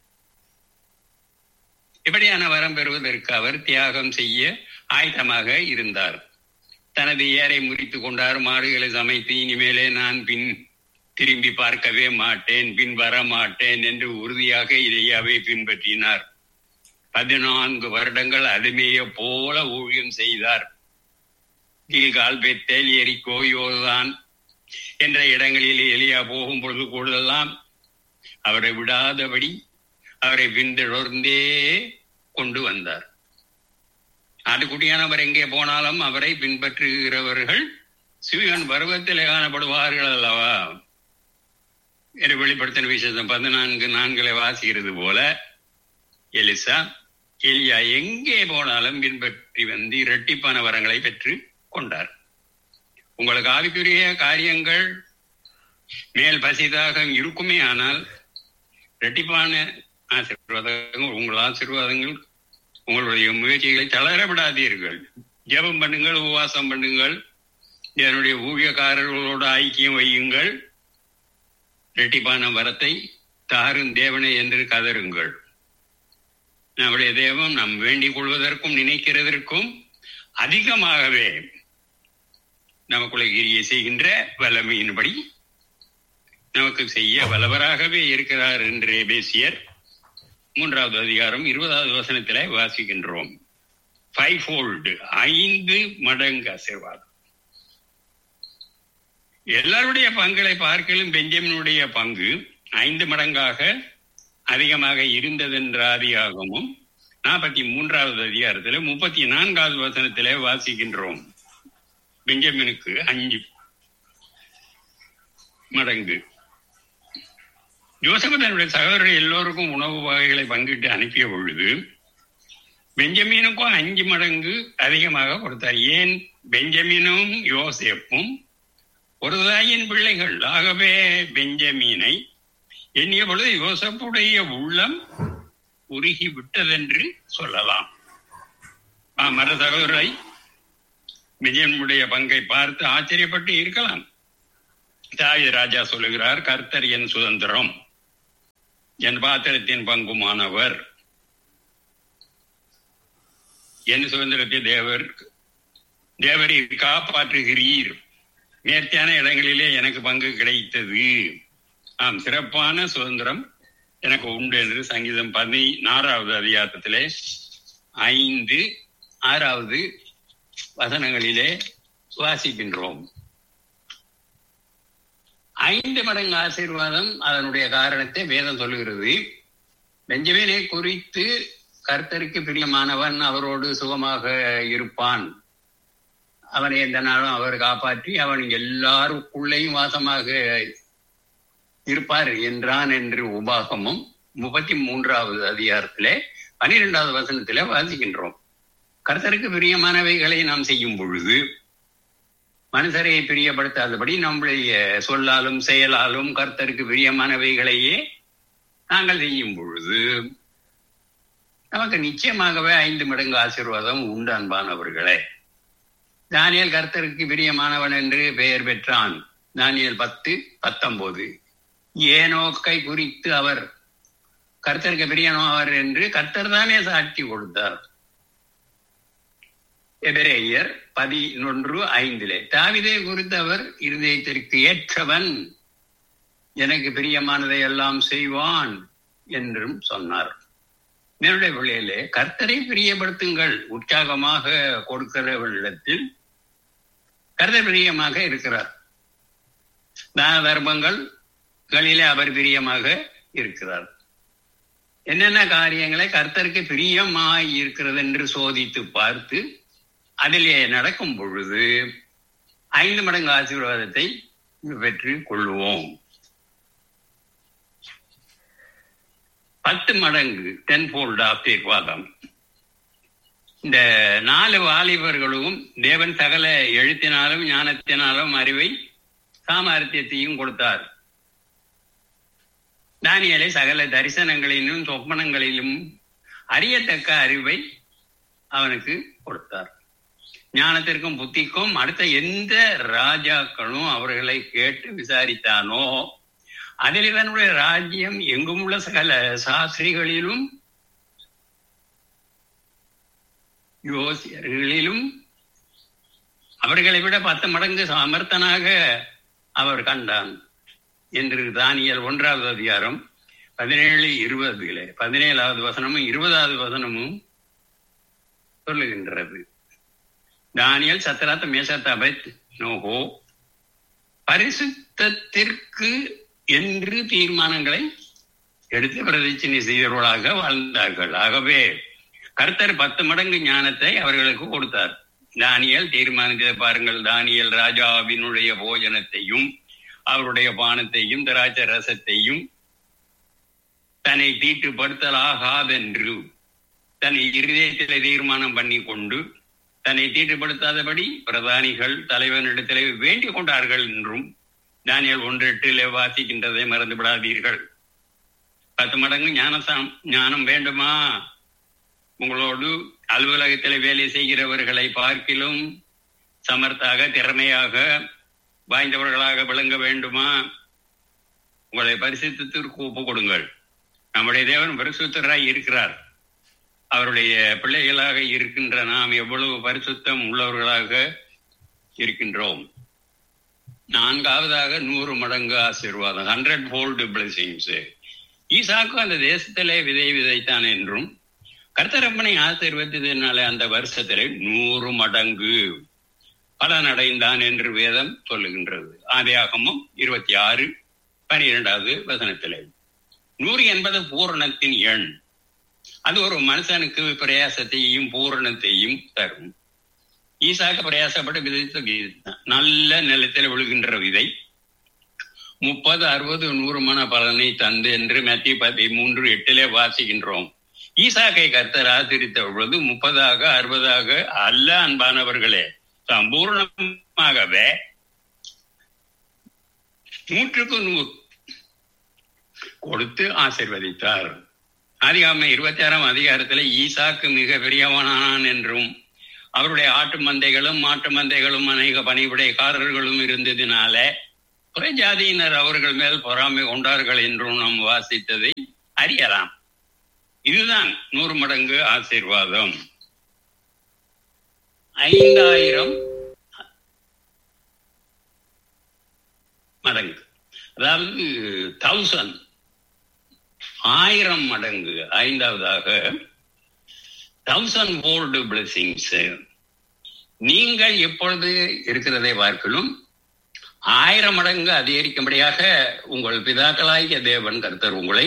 இப்படியான வரம் பெறுவதற்கு அவர் தியாகம் செய்ய ஆயத்தமாக இருந்தார் தனது ஏரை முறித்துக் கொண்டார் மாடுகளை சமைத்து இனிமேலே நான் பின் திரும்பி பார்க்கவே மாட்டேன் பின் வர மாட்டேன் என்று உறுதியாக இதையாவே பின்பற்றினார் பதினான்கு வருடங்கள் அதுமைய போல ஊழியம் செய்தார் கீழ்கால் பெத்தேல் எரிக்கோ யோதான் என்ற இடங்களில் எலியா போகும் பொழுது கூடலாம் அவரை விடாதபடி அவரை பின்தொடர்ந்தே கொண்டு வந்தார் ஆட்டுக்குட்டியானவர் எங்கே போனாலும் அவரை பின்பற்றுகிறவர்கள் சிவன் பருவத்தில் காணப்படுவார்கள் அல்லவா என்று வெளிப்படுத்தின விசேஷம் பதினான்கு நான்களை வாசிக்கிறது போல எலிசா எலியா எங்கே போனாலும் பின்பற்றி வந்து இரட்டிப்பான வரங்களை பெற்று கொண்டார் உங்களுக்கு ஆவிக்குரிய காரியங்கள் மேல் பசிதாக இருக்குமே ஆனால் இரட்டிப்பான ஆசீர்வாதங்கள் உங்கள் ஆசீர்வாதங்கள் உங்களுடைய முயற்சிகளை தளர விடாதீர்கள் ஜெபம் பண்ணுங்கள் உபவாசம் பண்ணுங்கள் என்னுடைய ஊழியக்காரர்களோடு ஐக்கியம் வையுங்கள் இரட்டிப்பான வரத்தை தாரும் தேவனை என்று கதருங்கள் நம்முடைய தேவம் நாம் வேண்டிக் கொள்வதற்கும் நினைக்கிறதற்கும் அதிகமாகவே நமக்குள்ள கிரியை செய்கின்ற வல்லமையின்படி நமக்கு செய்ய வல்லவராகவே இருக்கிறார் என்று பேசியர் மூன்றாவது அதிகாரம் இருபதாவது வசனத்தில வாசிக்கின்றோம் ஃபைவ் ஃபோல்டு ஐந்து மடங்கு ஆசீர்வாதம் எல்லாருடைய பங்களை பார்க்கலும் பெஞ்சமினுடைய பங்கு ஐந்து மடங்காக அதிகமாக இருந்ததென்ற ஆதியாகமும் நாற்பத்தி மூன்றாவது அதிகாரத்துல முப்பத்தி நான்காவது வசனத்திலே வாசிக்கின்றோம் பெஞ்சமினுக்கு அஞ்சு மடங்கு யோசப்பு தன்னுடைய சகோதரர் எல்லோருக்கும் உணவு வகைகளை பங்கிட்டு அனுப்பிய பொழுது பெஞ்சமீனுக்கும் அஞ்சு மடங்கு அதிகமாக கொடுத்தார் ஏன் பெஞ்சமீனும் யோசேப்பும் ஒரு தாயின் பிள்ளைகள் ஆகவே பெஞ்சமீனை எண்ணிய பொழுது யோசப்புடைய உள்ளம் உருகி விட்டதென்று சொல்லலாம் மற்ற சகோதரரை பெஞ்சமினுடைய பங்கை பார்த்து ஆச்சரியப்பட்டு இருக்கலாம் தாய் ராஜா சொல்லுகிறார் கர்த்தர் என் சுதந்திரம் என் பாத்திரத்தின் பங்குமானவர் என் சுதந்திரத்தை தேவர் தேவரை காப்பாற்றுகிறீர் நேர்த்தியான இடங்களிலே எனக்கு பங்கு கிடைத்தது ஆம் சிறப்பான சுதந்திரம் எனக்கு உண்டு என்று சங்கீதம் பதினாறாவது அதிகாரத்திலே ஐந்து ஆறாவது வசனங்களிலே வாசிக்கின்றோம் ஐந்து மடங்கு ஆசீர்வாதம் அதனுடைய காரணத்தை வேதம் சொல்லுகிறது பெஞ்சமினை குறித்து கர்த்தருக்கு பிரியமானவன் அவரோடு சுகமாக இருப்பான் அவனை எந்த நாளும் அவர் காப்பாற்றி அவன் எல்லாருக்குள்ளேயும் வாசமாக இருப்பார் என்றான் என்று உபாகமும் முப்பத்தி மூன்றாவது அதிகாரத்திலே பனிரெண்டாவது வசனத்திலே வாசிக்கின்றோம் கர்த்தருக்கு பிரியமானவைகளை நாம் செய்யும் பொழுது மனுஷரை பிரியப்படுத்தாதபடி நம்முடைய சொல்லாலும் செயலாலும் கர்த்தருக்கு பிரியமானவைகளையே நாங்கள் செய்யும் பொழுது நமக்கு நிச்சயமாகவே ஐந்து மடங்கு ஆசீர்வாதம் உண்டு அன்பானவர்களே தானியல் கர்த்தருக்கு பிரியமானவன் என்று பெயர் பெற்றான் தானியல் பத்து பத்தொன்பது ஏனோக்கை குறித்து அவர் கர்த்தருக்கு பிரியமானவர் என்று கர்த்தர் தானே சாட்சி கொடுத்தார் எபிரேயர் பதினொன்று ஐந்திலே தாவிதை குறித்து அவர் இருதயத்திற்கு ஏற்றவன் எனக்கு பிரியமானதை எல்லாம் செய்வான் என்றும் சொன்னார் என்னுடைய பிள்ளையிலே கர்த்தரை பிரியப்படுத்துங்கள் உற்சாகமாக கொடுக்கிறவர்களிடத்தில் கர்த்தர் பிரியமாக இருக்கிறார் தான தர்மங்கள் களிலே அவர் பிரியமாக இருக்கிறார் என்னென்ன காரியங்களை கர்த்தருக்கு பிரியமாய் இருக்கிறது என்று சோதித்து பார்த்து அதிலே நடக்கும் பொழுது ஐந்து மடங்கு ஆசீர்வாதத்தை பெற்றுக் கொள்வோம் பத்து மடங்கு டென் ஃபோல்ட் ஆசீர்வாதம் இந்த நாலு வாலிபர்களும் தேவன் சகல எழுத்தினாலும் ஞானத்தினாலும் அறிவை சாமர்த்தியத்தையும் கொடுத்தார் தானியலை சகல தரிசனங்களிலும் சொப்பனங்களிலும் அறியத்தக்க அறிவை அவனுக்கு கொடுத்தார் ஞானத்திற்கும் புத்திக்கும் அடுத்த எந்த ராஜாக்களும் அவர்களை கேட்டு விசாரித்தானோ அதில் இவனுடைய ராஜ்யம் எங்கும் உள்ள சகல சாஸ்திரிகளிலும் யோசியர்களிலும் அவர்களை விட பத்து மடங்கு சமர்த்தனாக அவர் கண்டான் என்று தானியல் ஒன்றாவது அதிகாரம் பதினேழு இருபதுல பதினேழாவது வசனமும் இருபதாவது வசனமும் சொல்லுகின்றது தானியல் சத்ராத்த மேசத்தபத் நோகோ பரிசுத்தத்திற்கு என்று தீர்மானங்களை எடுத்து பிரதிச்சினை செய்தவர்களாக வாழ்ந்தார்கள் ஆகவே கர்த்தர் பத்து மடங்கு ஞானத்தை அவர்களுக்கு கொடுத்தார் தானியல் தீர்மானித்ததை பாருங்கள் தானியல் ராஜாவினுடைய போஜனத்தையும் அவருடைய பானத்தையும் திராட்சை ரசத்தையும் தன்னை தீட்டுப்படுத்தலாகாதென்று தன் இருதயத்திலே தீர்மானம் பண்ணி கொண்டு தன்னை தீட்டுப்படுத்தாதபடி பிரதானிகள் தலைவனிடத்திலே வேண்டிக் கொண்டார்கள் என்றும் தானியல் ஒன்று எட்டிலே வாசிக்கின்றதை மறந்து விடாதீர்கள் பத்து மடங்கு ஞானசாம் ஞானம் வேண்டுமா உங்களோடு அலுவலகத்தில் வேலை செய்கிறவர்களை பார்க்கிலும் சமர்த்தாக திறமையாக வாய்ந்தவர்களாக விளங்க வேண்டுமா உங்களை பரிசுத்திற்கு ஒப்பு கொடுங்கள் நம்முடைய தேவன் பரிசுத்தராய் இருக்கிறார் அவருடைய பிள்ளைகளாக இருக்கின்ற நாம் எவ்வளவு பரிசுத்தம் உள்ளவர்களாக இருக்கின்றோம் நான்காவதாக நூறு மடங்கு ஆசீர்வாதம் ஹண்ட்ரட் ஃபோல்டு பிளஸிங்ஸ் ஈசாக்கு அந்த தேசத்திலே விதை விதைத்தான் என்றும் கர்த்தரப்பனை ஆசீர்வதித்ததினாலே அந்த வருஷத்திலே நூறு மடங்கு பலன் அடைந்தான் என்று வேதம் சொல்லுகின்றது ஆதியாகமும் இருபத்தி ஆறு பனிரெண்டாவது வசனத்திலே நூறு என்பது பூரணத்தின் எண் அது ஒரு மனுஷனுக்கு பிரயாசத்தையும் பூரணத்தையும் தரும் ஈசாக்க பிரயாசப்பட்டு விதைத்த நல்ல நிலத்தில் விழுகின்ற விதை முப்பது அறுபது நூறு மன பலனை தந்து என்று மத்தி பதி மூன்று எட்டிலே வாசிக்கின்றோம் ஈசாக்கை கர்த்தர் ஆசிரித்த பொழுது முப்பதாக அறுபதாக அல்ல அன்பானவர்களே சம்பூர்ணமாகவே நூற்றுக்கு நூறு கொடுத்து ஆசிர்வதித்தார் ஆதிகாம இருபத்தி ஆறாம் அதிகாரத்துல ஈசாக்கு மிக பெரியவனானான் என்றும் அவருடைய ஆட்டு மந்தைகளும் மாட்டு மந்தைகளும் அநேக பணிவிடைக்காரர்களும் இருந்ததினால புறஜாதியினர் அவர்கள் மேல் பொறாமை கொண்டார்கள் என்றும் நாம் வாசித்ததை அறியலாம் இதுதான் நூறு மடங்கு ஆசீர்வாதம் ஐந்தாயிரம் மடங்கு அதாவது தௌசண்ட் ஆயிரம் மடங்கு ஐந்தாவதாக தௌசண்ட் போல்டு பிளஸிங்ஸ் நீங்கள் எப்பொழுது இருக்கிறதை பார்க்கலும் ஆயிரம் மடங்கு அதிகரிக்கும்படியாக உங்கள் பிதாக்களாகிய தேவன் கர்த்தர் உங்களை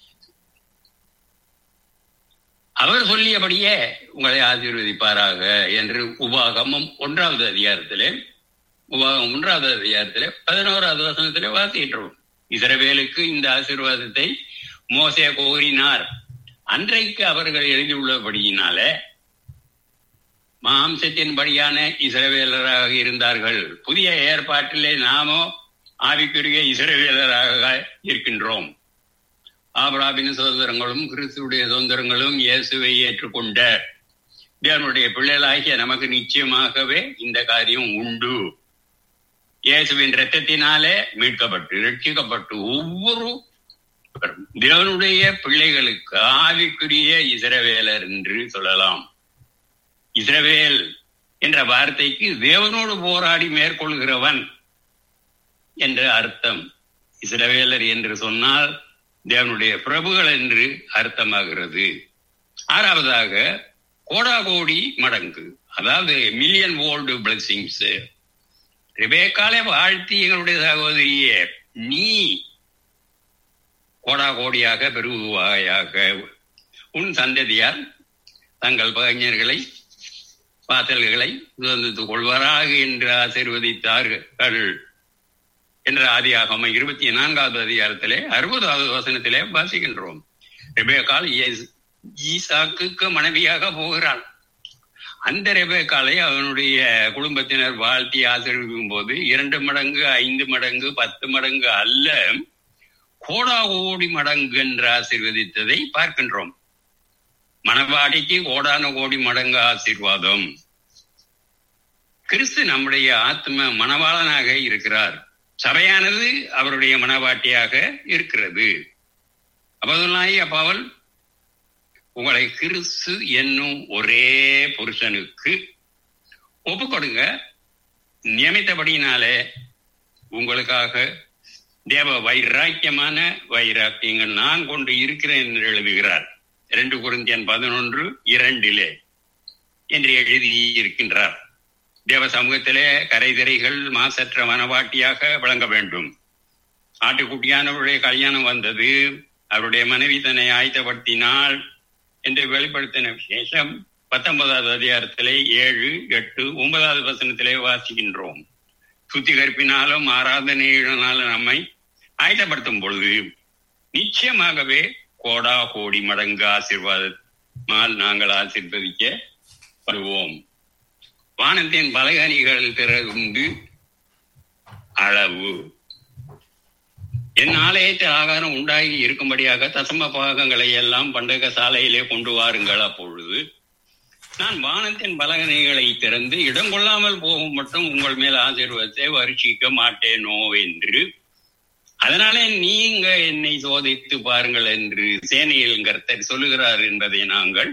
அவர் சொல்லியபடியே உங்களை ஆசீர்வதிப்பாராக என்று உபாகமம் ஒன்றாவது அதிகாரத்திலே உபாகம் ஒன்றாவது அதிகாரத்திலே பதினோராவது வசனத்திலே வாசிக்கிறோம் இஸ்ரவேலுக்கு இந்த ஆசீர்வாதத்தை மோசே கோரினார் அன்றைக்கு அவர்கள் எழுதியுள்ளபடியினால மாம்சத்தின்படியான இஸ்ரவேலராக இருந்தார்கள் புதிய ஏற்பாட்டிலே நாமோ ஆவிக்குரிய இஸ்ரவேலராக இருக்கின்றோம் ஆபராபின் சுதந்திரங்களும் கிறிஸ்துடைய சுதந்திரங்களும் இயேசுவை ஏற்றுக்கொண்ட தேவனுடைய பிள்ளைகளாகிய நமக்கு நிச்சயமாகவே இந்த காரியம் உண்டு இயேசுவின் இரத்தத்தினாலே மீட்கப்பட்டு ரட்சிக்கப்பட்டு ஒவ்வொரு தேவனுடைய பிள்ளைகளுக்கு ஆவிக்குரிய இஸ்ரவேலர் என்று சொல்லலாம் இஸ்ரவேல் என்ற வார்த்தைக்கு தேவனோடு போராடி மேற்கொள்கிறவன் என்ற அர்த்தம் இஸ்ரவேலர் என்று சொன்னால் தேவனுடைய பிரபுகள் என்று அர்த்தமாகிறது ஆறாவதாக கோடாகோடி மடங்கு அதாவது மில்லியன் ஓல்டு பிளஸிங்ஸ் ரிபேக்காலே வாழ்த்தி எங்களுடைய சகோதரியே நீ கோடா கோடியாக பெருகுவாயாக உன் சந்ததியார் தங்கள் பகைஞர்களை வாசல்களை சுதந்தித்துக் கொள்வாராக என்று ஆசீர்வதித்தார்கள் என்ற ஆதியாகம இருபத்தி நான்காவது அதிகாரத்திலே அறுபதாவது வசனத்திலே வாசிக்கின்றோம் ரெபேக்கால் ஈசாக்கு மனைவியாக போகிறாள் அந்த ரெபேக்காலை அவனுடைய குடும்பத்தினர் வாழ்த்தி ஆசீர்வதிக்கும் போது இரண்டு மடங்கு ஐந்து மடங்கு பத்து மடங்கு அல்ல கோடா கோடி மடங்கு என்று ஆசீர்வதித்ததை பார்க்கின்றோம் மணவாடிக்கு கோடான கோடி மடங்கு ஆசீர்வாதம் கிறிஸ்து நம்முடைய ஆத்ம மணவாளனாக இருக்கிறார் சபையானது அவருடைய மனவாட்டியாக இருக்கிறது அப்போதுனாய் பவுல் உங்களை கிறிஸ்து என்னும் ஒரே புருஷனுக்கு ஒப்பு கொடுங்க நியமித்தபடினாலே உங்களுக்காக தேவ வைராக்கியமான வைராக்கியங்கள் நான் கொண்டு இருக்கிறேன் என்று எழுதுகிறார் இரண்டு குருந்தியன் பதினொன்று இரண்டிலே என்று எழுதி இருக்கின்றார் தேவ சமூகத்திலே கரைதிரைகள் மாசற்ற மனவாட்டியாக விளங்க வேண்டும் ஆட்டுக்குட்டியானவருடைய கல்யாணம் வந்தது அவருடைய மனைவி தன்னை ஆயத்தப்படுத்தினாள் என்று வெளிப்படுத்தின விசேஷம் பத்தொன்பதாவது அதிகாரத்திலே ஏழு எட்டு ஒன்பதாவது வசனத்திலே வாசிக்கின்றோம் சுத்திகரிப்பினாலும் ஆராதனையினாலும் நம்மை ஆயத்தப்படுத்தும் பொழுது நிச்சயமாகவே கோடா கோடி மடங்கு ஆசிர்வாதமால் நாங்கள் ஆசிர்வதிக்க வருவோம் வானத்தின் பலகனிகள் திறந்து அளவு என் ஆலயத்தில் ஆகாரம் உண்டாகி இருக்கும்படியாக தசம பாகங்களை எல்லாம் பண்டக சாலையிலே கொண்டு வாருங்கள் அப்பொழுது நான் வானத்தின் பலகனைகளை திறந்து இடம் கொள்ளாமல் போகும் மட்டும் உங்கள் மேல் ஆசீர்வாதத்தை வருஷிக்க மாட்டேனோ என்று அதனாலே நீங்க என்னை சோதித்து பாருங்கள் என்று சேனையில் கர்த்தர் சொல்லுகிறார் என்பதை நாங்கள்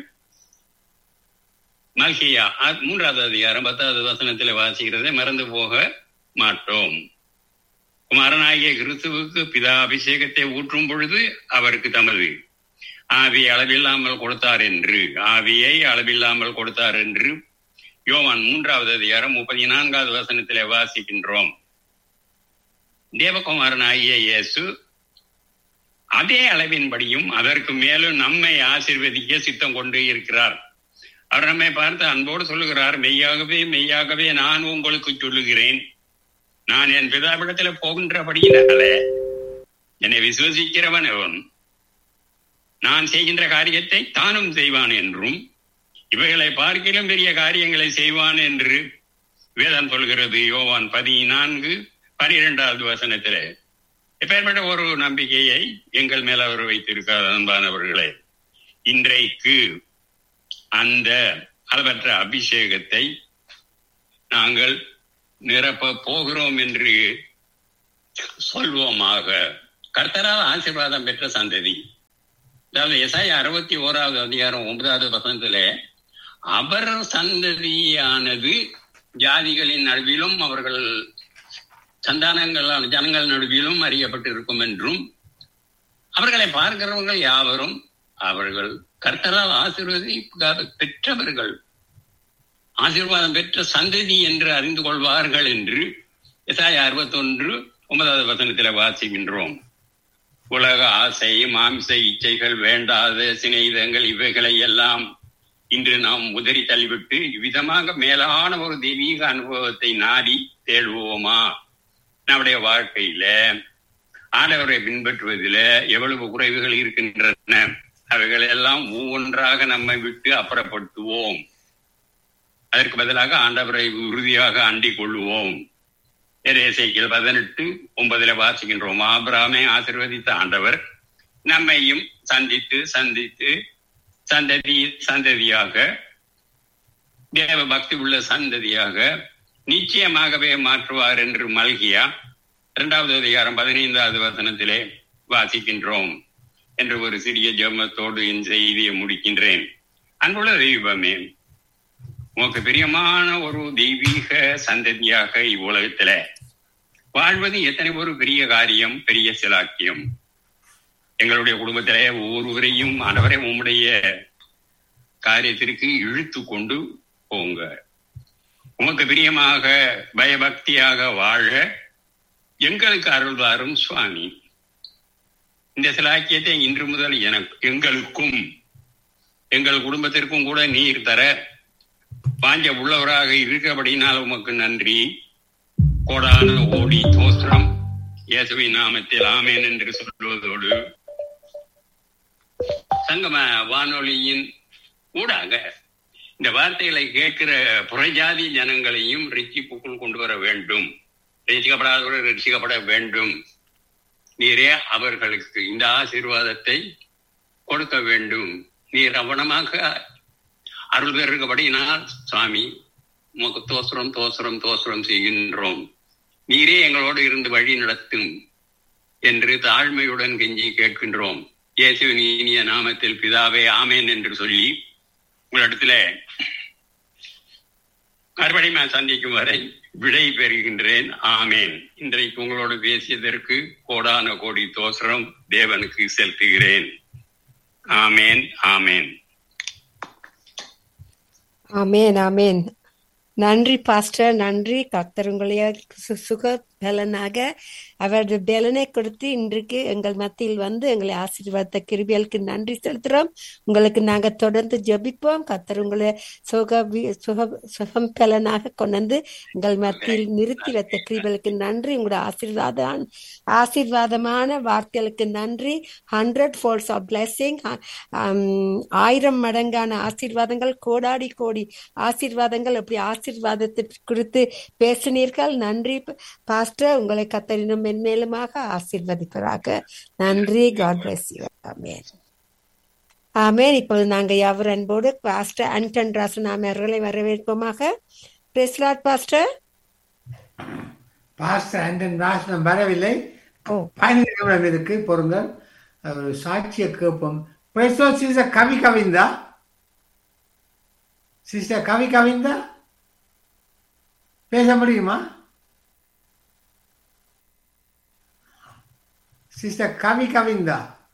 மல்கியா மூன்றாவது அதிகாரம் பத்தாவது வசனத்தில் வாசிக்கிறதை மறந்து போக மாட்டோம் குமாரனாகிய கிறிஸ்துவுக்கு பிதா அபிஷேகத்தை ஊற்றும் பொழுது அவருக்கு தமது ஆவி அளவில்லாமல் கொடுத்தார் என்று ஆவியை அளவில்லாமல் கொடுத்தார் என்று யோவான் மூன்றாவது அதிகாரம் முப்பத்தி நான்காவது வசனத்திலே வாசிக்கின்றோம் தேவகுமாரனாகிய இயேசு அதே அளவின்படியும் அதற்கு மேலும் நம்மை ஆசிர்வதிக்க சித்தம் கொண்டு இருக்கிறார் அவர் நம்மை பார்த்து அன்போடு சொல்லுகிறார் மெய்யாகவே மெய்யாகவே நான் உங்களுக்கு சொல்லுகிறேன் நான் என் பிதாவிடத்துல போகின்றபடியினால என்னை விசுவசிக்கிறவன் அவன் நான் செய்கின்ற காரியத்தை தானும் செய்வான் என்றும் இவைகளை பார்க்கிலும் பெரிய காரியங்களை செய்வான் என்று வேதம் சொல்கிறது யோவான் பதினான்கு பனிரெண்டாவது வசனத்திலே எப்பேற்பட்ட ஒரு நம்பிக்கையை எங்கள் மேல் அவர் வைத்திருக்கார் அன்பானவர்களே இன்றைக்கு அந்த அளவற்ற அபிஷேகத்தை நாங்கள் நிரப்ப போகிறோம் என்று சொல்வோமாக கர்த்தரால் ஆசீர்வாதம் பெற்ற சந்ததி அதாவது எஸ்ஐ அறுபத்தி ஓராவது அதிகாரம் ஒன்பதாவது வசனத்திலே அவர் சந்ததியானது ஜாதிகளின் நடுவிலும் அவர்கள் சந்தானங்கள் ஜனங்கள் நடுவிலும் அறியப்பட்டிருக்கும் என்றும் அவர்களை பார்க்கிறவர்கள் யாவரும் அவர்கள் கர்த்தரால் ஆசீர்வதி பெற்றவர்கள் ஆசீர்வாதம் பெற்ற சந்ததி என்று அறிந்து கொள்வார்கள் என்று எசாய அறுபத்தொன்று ஒன்பதாவது வசனத்தில் வாசிக்கின்றோம் உலக ஆசை மாம்ச இச்சைகள் வேண்டாத சிநேகிதங்கள் இவைகளை எல்லாம் இன்று நாம் உதறி தள்ளிவிட்டு இவ்விதமாக மேலான ஒரு தெய்வீக அனுபவத்தை நாடி தேடுவோமா நம்முடைய வாழ்க்கையில ஆண்டவரை பின்பற்றுவதில் எவ்வளவு குறைவுகள் இருக்கின்றன அவைகள் எல்லாம் ஒவ்வொன்றாக நம்மை விட்டு அப்புறப்படுத்துவோம் அதற்கு பதிலாக ஆண்டவரை உறுதியாக அண்டிக் கொள்ளுவோம் எரேசைக்கில் பதினெட்டு ஒன்பதுல வாசிக்கின்றோம் ஆபிராமே ஆசிர்வதித்த ஆண்டவர் நம்மையும் சந்தித்து சந்தித்து சந்ததி சந்ததியாக தேவ பக்தி உள்ள சந்ததியாக நிச்சயமாகவே மாற்றுவார் என்று மல்கியா இரண்டாவது அதிகாரம் பதினைந்தாவது வசனத்திலே வாசிக்கின்றோம் என்று ஒரு சிறிய ஜெபத்தோடு என் செய்தியை முடிக்கின்றேன் அன்புள்ள தெய்வமே உனக்கு பிரியமான ஒரு தெய்வீக சந்ததியாக இவ்வுலகத்துல வாழ்வது எத்தனை ஒரு பெரிய காரியம் பெரிய சிலாக்கியம் எங்களுடைய குடும்பத்திலே ஒவ்வொருவரையும் ஆண்டவரை உம்முடைய காரியத்திற்கு இழுத்து கொண்டு போங்க உமக்கு பிரியமாக பயபக்தியாக வாழ எங்களுக்கு அருள்வாரும் சுவாமி இந்த சிலாக்கியத்தை இன்று முதல் எனக்கு எங்களுக்கும் எங்கள் குடும்பத்திற்கும் கூட நீர் தர பாஞ்ச உள்ளவராக இருக்கபடினால் உமக்கு நன்றி கோடான ஓடி தோஸ்திரம் இயேசுவின் நாமத்தில் ஆமேன் என்று சொல்வதோடு சங்கம வானொலியின் ஊடாக இந்த வார்த்தைகளை கேட்கிற புறஜாதி ஜனங்களையும் ரட்சிப்புக்குள் கொண்டு வர வேண்டும் ரசிக்கப்படாதவர்கள் ரசிக்கப்பட வேண்டும் நீரே அவர்களுக்கு இந்த ஆசீர்வாதத்தை கொடுக்க வேண்டும் நீர் அவனமாக அருள் பெருகபடினால் சுவாமி உமக்கு தோசுரம் தோசுரம் தோசுரம் செய்கின்றோம் நீரே எங்களோடு இருந்து வழி நடத்தும் என்று தாழ்மையுடன் கெஞ்சி கேட்கின்றோம் இயேசுவின் இனிய நாமத்தில் பிதாவே ஆமேன் என்று சொல்லி உங்களிடத்துல மறுபடியும் நான் சந்திக்கும் வரை விடை பெறுகின்றேன் ஆமேன் இன்றைக்கு உங்களோடு பேசியதற்கு கோடான கோடி தோசரம் தேவனுக்கு செலுத்துகிறேன் ஆமேன் ஆமேன் ஆமேன் ஆமேன் நன்றி பாஸ்டர் நன்றி கர்த்தர் உங்களைய சு- சுக பலனாக அவரது பலனை கொடுத்து இன்றைக்கு எங்கள் மத்தியில் வந்து எங்களை ஆசீர்வாத கிருபியலுக்கு நன்றி செலுத்துறோம் உங்களுக்கு நாங்க தொடர்ந்து ஜெபிப்போம் கர்த்தர் உங்களை சுக வி- சுக சுகம் பலனாக கொண்டு வந்து எங்கள் மத்தியில் நிறுத்தி வைத்த கிருபியலுக்கு நன்றி உங்களுடைய ஆசீர்வாதம் ஆசீர்வாதமான வார்த்தைகளுக்கு நன்றி ஹண்ட்ரட் ஃபோல்ஸ் ஆஃப் பிளெஸிங் ஆயிரம் மடங்கான ஆசீர்வாதங்கள் கோடாடி கோடி ஆசீர்வாதங்கள் அப்படி ஆசீர்வாதத்தை குறித்து பேசினீர்கள் நன்றி பாஸ்டர் உங்களை கத்தரினும் மென்மேலுமாக ஆசீர்வதிப்பதாக நன்றி God bless you amen amen இப்பொழுது நாங்க யாவர் அன்போடு பாஸ்டர் அன்டன் ராசன் அவர்களை வரவேற்போமாக பிரேஸ்லாட் பாஸ்டர் பாஸ்டர் ஆண்டன் ராசனம் வரவில்லை ஓ பதினைந்து நிமிடம் இருக்கு பொருங்கள் ஒரு சாட்சிய கேட்போம் பிரசோ சிஸ்டர் கவி கவிந்தா சிஸ்டர் கவி கவிந்தா பேச முடியுமா சிஸ்டர் கவி கவிந்தா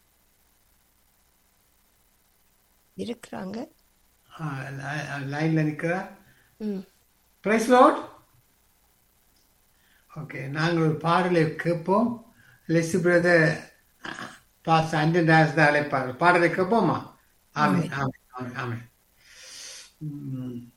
இருக்கிறாங்க லைன்ல நிக்கிறா ம் பிரைஸ் லார்ட் ஓகே நாங்கள் ஒரு பாடலை கேட்போம் லெஸ் பிரதர் பாஸ் அண்டன் டாஸ் தான் அழைப்பார்கள் பாடலை கேட்போமா ஆமே ஆமே ஆமே ஆமே உம்